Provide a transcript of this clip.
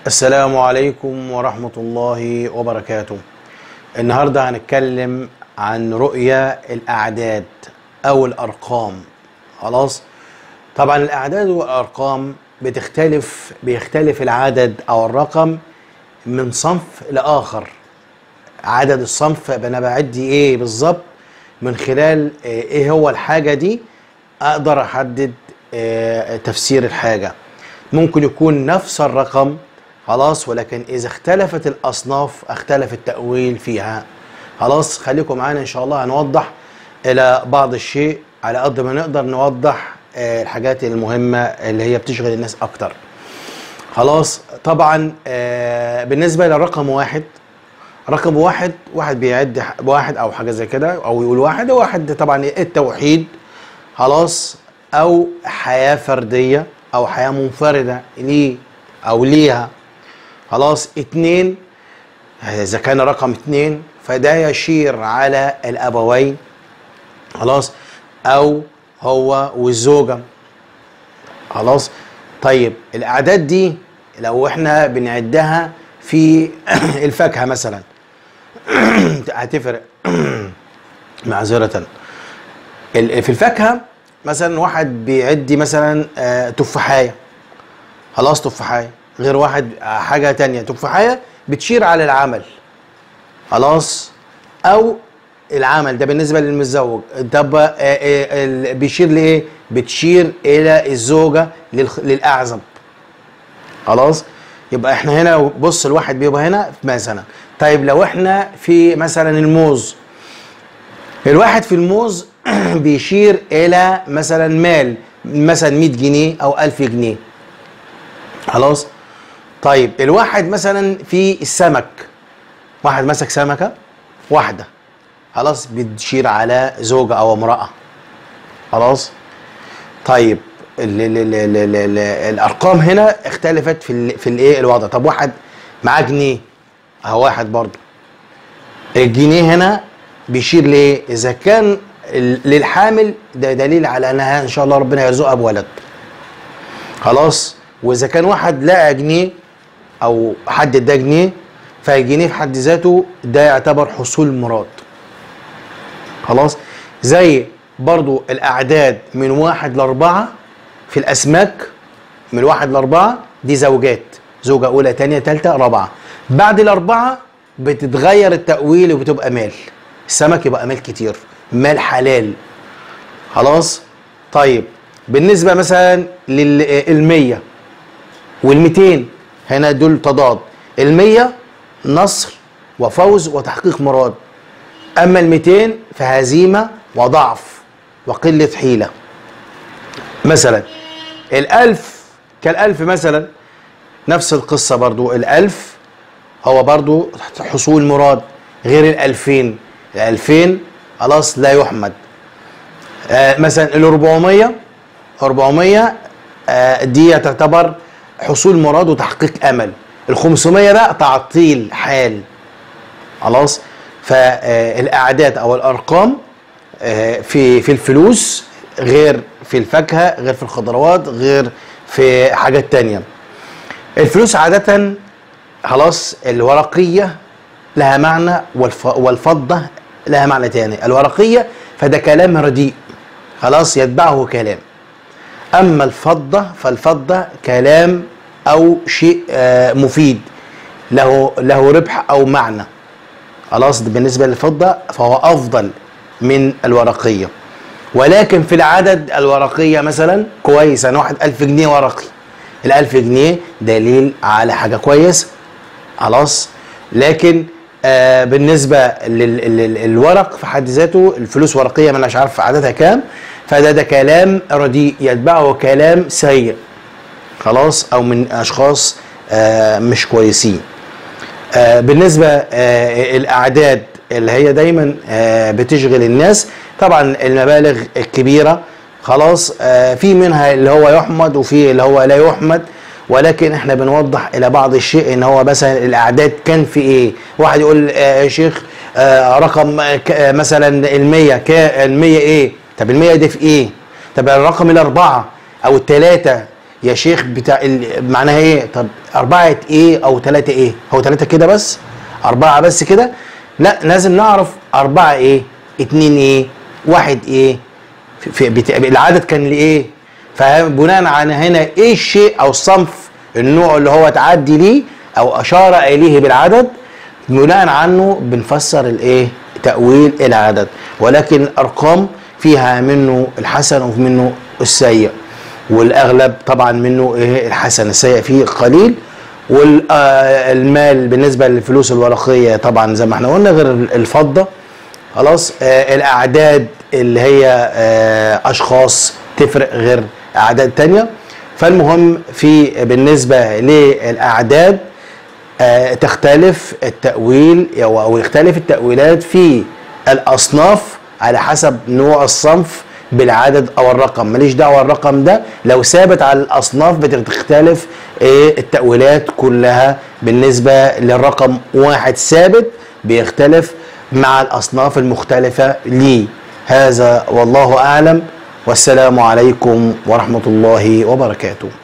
السلام عليكم ورحمة الله وبركاته النهاردة هنتكلم عن رؤية الأعداد أو الأرقام خلاص طبعا الأعداد والأرقام بتختلف بيختلف العدد أو الرقم من صنف لآخر عدد الصنف أنا بعدي إيه بالظبط من خلال آه، إيه هو الحاجة دي أقدر أحدد آه، تفسير الحاجة ممكن يكون نفس الرقم خلاص ولكن اذا اختلفت الاصناف اختلف التاويل فيها خلاص خليكم معانا ان شاء الله هنوضح الى بعض الشيء على قد ما نقدر نوضح آه، الحاجات المهمه اللي هي بتشغل الناس اكتر خلاص طبعا آه، بالنسبه للرقم واحد رقم واحد واحد بيعد ح- بواحد او حاجه زي كده او يقول واحد واحد طبعا التوحيد خلاص او حياه فرديه او حياه منفرده ليه او ليها خلاص اتنين اذا كان رقم اتنين فده يشير على الابوين خلاص او هو والزوجه خلاص طيب الاعداد دي لو احنا بنعدها في الفاكهه مثلا هتفرق معذره ال- في الفاكهه مثلا واحد بيعدي مثلا آه، تفاحيه خلاص تفاحيه غير واحد آه، حاجه تانية تفاحيه بتشير على العمل خلاص او العمل ده بالنسبه للمتزوج طب آه، آه، ال- بيشير لايه بتشير الى الزوجه للخ- للاعزب خلاص يبقى احنا هنا بص الواحد بيبقى هنا مثلا طيب لو احنا في مثلا الموز الواحد في الموز بيشير الى مثلا مال مثلا 100 جنيه او 1000 جنيه خلاص طيب الواحد مثلا في السمك واحد مسك سمكه واحده خلاص بتشير على زوجه او امراه خلاص طيب ال ال ال ال ال ال الارقام هنا اختلفت في ال في الايه الوضع طب واحد معاه جنيه اهو واحد برضه الجنيه هنا بيشير ليه اذا كان ال- للحامل ده دليل على انها ان شاء الله ربنا يرزقها بولد خلاص واذا كان واحد لقى جنيه او حد اداه جنيه فالجنيه في حد ذاته ده يعتبر حصول مراد خلاص زي برضو الاعداد من واحد لاربعه في الاسماك من واحد لاربعه دي زوجات زوجه اولى تانية تالتة رابعه بعد الاربعه بتتغير التاويل وبتبقى مال السمك يبقى مال كتير مال حلال خلاص طيب بالنسبه مثلا للمية وال200 هنا دول تضاد ال100 نصر وفوز وتحقيق مراد اما ال200 فهزيمه وضعف وقله حيله مثلا الألف كالألف مثلا نفس القصة برضو الألف هو برضو حصول مراد غير الألفين الألفين خلاص لا يحمد آه مثلا الأربعمية أربعمية آه دي تعتبر حصول مراد وتحقيق أمل الخمسمية بقى تعطيل حال خلاص فالأعداد أو الأرقام آه، في في الفلوس غير في الفاكهة غير في الخضروات غير في حاجات تانية الفلوس عادة خلاص الورقية لها معنى والف والفضة لها معنى تاني الورقية فده كلام رديء خلاص يتبعه كلام أما الفضة فالفضة كلام أو شيء آه، مفيد له له ربح أو معنى خلاص ده بالنسبة للفضة فهو أفضل من الورقية ولكن في العدد الورقية مثلا كويس أنا واحد ألف جنيه ورقي الألف جنيه دليل على حاجة كويسة خلاص لكن آه بالنسبة للورق في حد ذاته الفلوس ورقية ما أناش عارف عددها كام فده ده كلام رديء يتبعه كلام سيء خلاص أو من أشخاص آه مش كويسين آه، بالنسبة آه، الأعداد اللي هي دايما آه، بتشغل الناس طبعا المبالغ الكبيرة خلاص آه، في منها اللي هو يحمد وفي اللي هو لا يحمد ولكن احنا بنوضح الى بعض الشيء ان هو مثلا الاعداد كان في ايه واحد يقول آه، يا شيخ آه، رقم آه، ك- آه، مثلا المية كا المية ايه طب المية دي في ايه طب الرقم الاربعة او التلاتة يا شيخ بتاع ال- معناها ايه طب أربعة ايه او ثلاثة ايه هو ثلاثة كده بس أربعة بس كده لا لازم نعرف أربعة ايه اتنين ايه واحد ايه في في بت... العدد كان لايه فبناء على هنا ايه الشيء او الصنف النوع اللي هو تعدي ليه او اشار اليه بالعدد بناء عنه بنفسر الايه تاويل العدد ولكن الارقام فيها منه الحسن وفي منه السيء والاغلب طبعا منه ايه الحسن السيء فيه قليل والمال بالنسبه للفلوس الورقيه طبعا زي ما احنا قلنا غير الفضه خلاص آه الاعداد اللي هي آه اشخاص تفرق غير اعداد تانية فالمهم في بالنسبه للاعداد آه تختلف التاويل او أو يختلف التاويلات في الاصناف على حسب نوع الصنف بالعدد او الرقم ماليش دعوه الرقم ده لو ثابت على الاصناف بتختلف ايه التاويلات كلها بالنسبه للرقم واحد ثابت بيختلف مع الاصناف المختلفه ليه هذا والله اعلم والسلام عليكم ورحمه الله وبركاته